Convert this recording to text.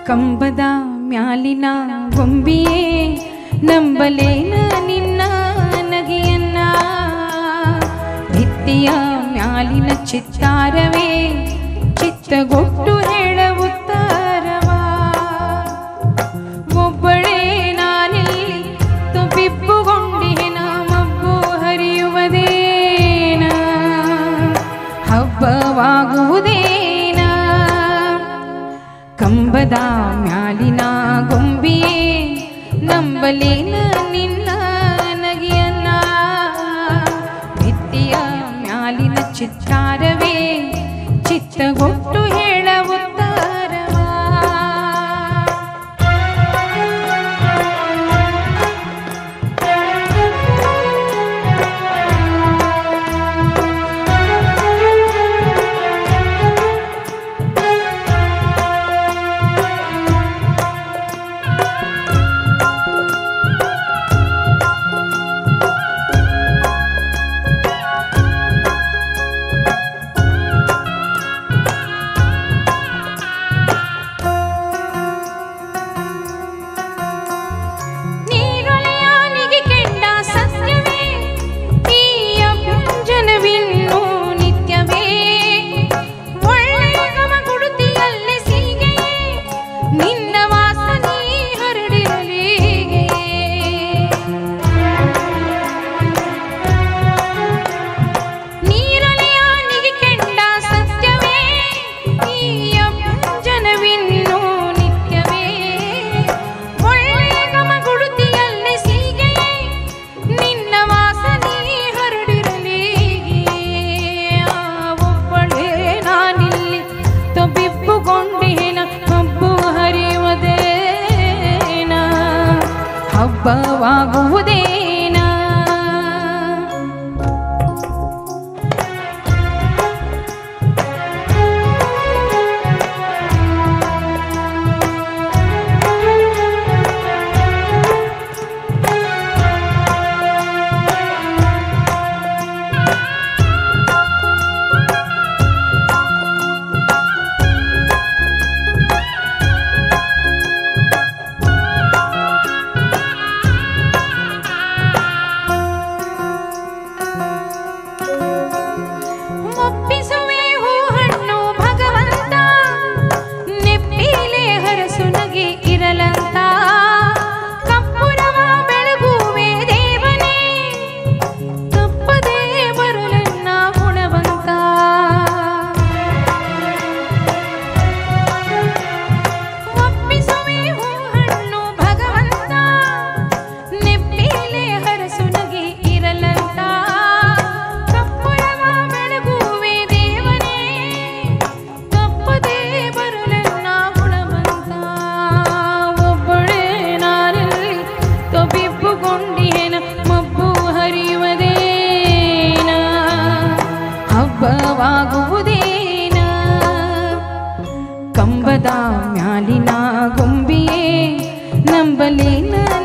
ಕಂಬದ ಮ್ಯಾಲಿನ ಗೊಂಬಿಯೇ ನಂಬಲೇನ ನಿನ್ನ ನಗೆಯನ್ನ ಭಿತ್ತಿಯ ಮ್ಯಾಲಿನ ಚಿತ್ತಾರವೇ ಚಿತ್ತಗೊಟ್ಟು ಹೇಳ ಉತ್ತರವಾ ಒಬ್ಬಳೇ ನಾನಿಲ್ಲಿ ತುಬಿಪ್ಪುಗೊಂಡಿನ ಮಬ್ಬು ಹರಿಯುವುದೇನ ಹಬ್ಬವಾಗುವುದೇನ ಕಂಬದ ಮ್ಯಾಲಿನ ಗೊಂಬಿಯೇ ನಂಬಲೇನ ನಿನ್ನ ನಗೆಯನ್ನ ಭಿತ್ತಿಯ ಮ್ಯಾಲಿನ ಚಿತ್ತಾರವೇ ಚಿತ್ತಗೊಟ್ಟು ಹೇಳ ಉತ್ತರವಾ ನೀರೊಳೆಯಾನಿಗೆ ಕೆಂಡ ಸತ್ಯವೇ ಈ ಅಭ್ಯಂಜನವಿನ್ನು ನಿತ್ಯವೇ ಒಳ್ಳೆಯ ಗಮ ಗುಡುತಿಯಲ್ಲಿ ಸೀಗೆಯೇ ನಿನ್ನ ವಾಸನೆ ಹರಡಿರಲಿ ನೀರೊಳೆಯಾನಿಗೆ ಕೆಂಡ ಸತ್ಯವೇ ಈ ಅಭ್ಯಂಜನವಿನ್ನು ನಿತ್ಯವೇ ಒಳ್ಳೆಯ ಗಮ ಗುಡುತಿಯಲ್ಲಿ ಸೀಗೆಯೇ ನಿನ್ನ ವಾಸನೆ ಹರಡಿರಲಿ ಆ ಒಬ್ಬಳೇ ನಾನಿಲ್ಲಿ ತೊಬಿಪ್ಪುಗೊಂಡೇನ ಹಬ್ಬು ಹರಿಯುವುದೇನ ಹಬ್ಬವಾಗುವುದೇನ ಒಪ್ಪಿಸುವೆ ಹೂ ಹಣ್ಣು ಭಗವಂತ ನೆಪ್ಪಿಲೆ ಹರಸು ನಗೆ ಇರಲಂತ ಕಪ್ಪುರವ ಬೆಳಗುವೆ ದೇವನೇ ತಪ್ಪದೇ ಬರಲನ್ನ ಗುಣವಂತ ಒಪ್ಪಿಸುವೆ ಹೂ ಹಣ್ಣು ಭಗವಂತ ನೆಪ್ಪಿಲೆ ಹರಸು ನಗೆ ಇರಲಂತ ಕಪ್ಪುರವ ಬೆಳಗುವೆ ದೇವನೇ ತಪ್ಪದೇ ಬರಲನ್ನ ಗುಣವಂತ ಒಬ್ಬಳೇ ನಾನಲ್ಲಿ ತೊಬಿಪ್ಪುಗೊಂಡೇನ ಮಬ್ಬು ಹರಿಯುವುದೇನ ಹಬ್ಬವಾಗುವುದೇನ ಕಂಬದ ಮ್ಯಾಲಿನ ಗೊಂಬಿಯೇ ನಂಬಲೇನ